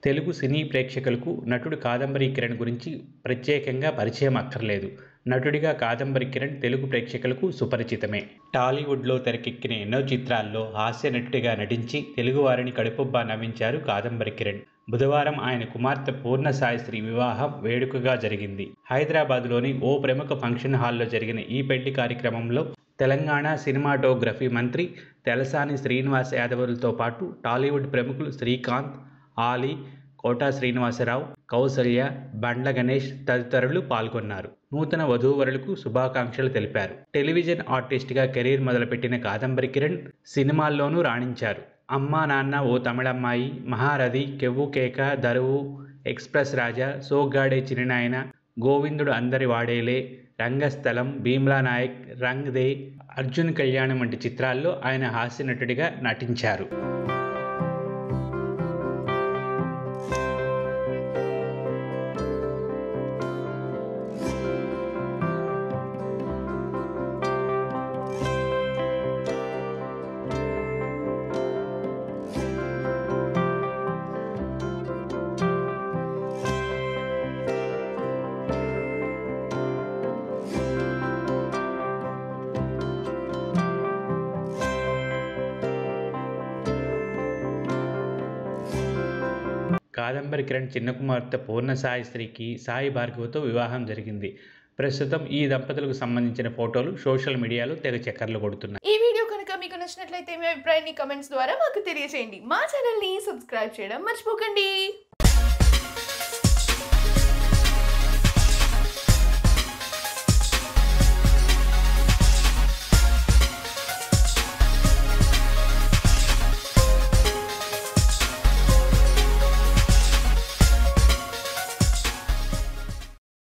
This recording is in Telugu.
తెలుగు సినీ ప్రేక్షకులకు నటుడు కాదంబరి కిరణ్ గురించి ప్రత్యేకంగా పరిచయం అక్కర్లేదు నటుడిగా కాదంబరి కిరణ్ తెలుగు ప్రేక్షకులకు సుపరిచితమే టాలీవుడ్లో తెరకెక్కిన ఎన్నో చిత్రాల్లో హాస్య నటుడిగా నటించి తెలుగువారిని కడుపుబ్బా నవ్వించారు కాదంబరి కిరణ్ బుధవారం ఆయన కుమార్తె పూర్ణ సాయిశ్రీ వివాహం వేడుకగా జరిగింది హైదరాబాద్లోని ఓ ప్రముఖ ఫంక్షన్ హాల్లో జరిగిన ఈ పెళ్లి కార్యక్రమంలో తెలంగాణ సినిమాటోగ్రఫీ మంత్రి తెలసాని శ్రీనివాస్ యాదవులతో పాటు టాలీవుడ్ ప్రముఖులు శ్రీకాంత్ ఆలీ కోటా శ్రీనివాసరావు కౌసల్య బండ్ల గణేష్ తదితరులు పాల్గొన్నారు నూతన వధూవరులకు శుభాకాంక్షలు తెలిపారు టెలివిజన్ ఆర్టిస్ట్గా కెరీర్ మొదలుపెట్టిన కాదంబరి కిరణ్ సినిమాల్లోనూ రాణించారు అమ్మా నాన్న ఓ తమిళమ్మాయి మహారథి కెవ్వు కేక దరువు ఎక్స్ప్రెస్ రాజా సోగ్గాడే చిరినాయన గోవిందుడు అందరి వాడేలే రంగస్థలం భీమ్లా నాయక్ రంగ్ దే అర్జున్ కళ్యాణం వంటి చిత్రాల్లో ఆయన హాస్య నటుడిగా నటించారు కాదంబరి కిరణ్ చిన్న కుమార్తె పూర్ణ సాయి శ్రీకి సాయి భార్గవతో వివాహం జరిగింది ప్రస్తుతం ఈ దంపతులకు సంబంధించిన ఫోటోలు సోషల్ మీడియాలో తెగ చక్కర్లు కొడుతున్నాయి ఈ వీడియో కనుక మీకు నచ్చినట్లయితే మీ అభిప్రాయాన్ని కమెంట్స్ ద్వారా మాకు తెలియజేయండి మా ఛానల్ని సబ్స్క్రైబ్ చేయడం మర్చిపోకండి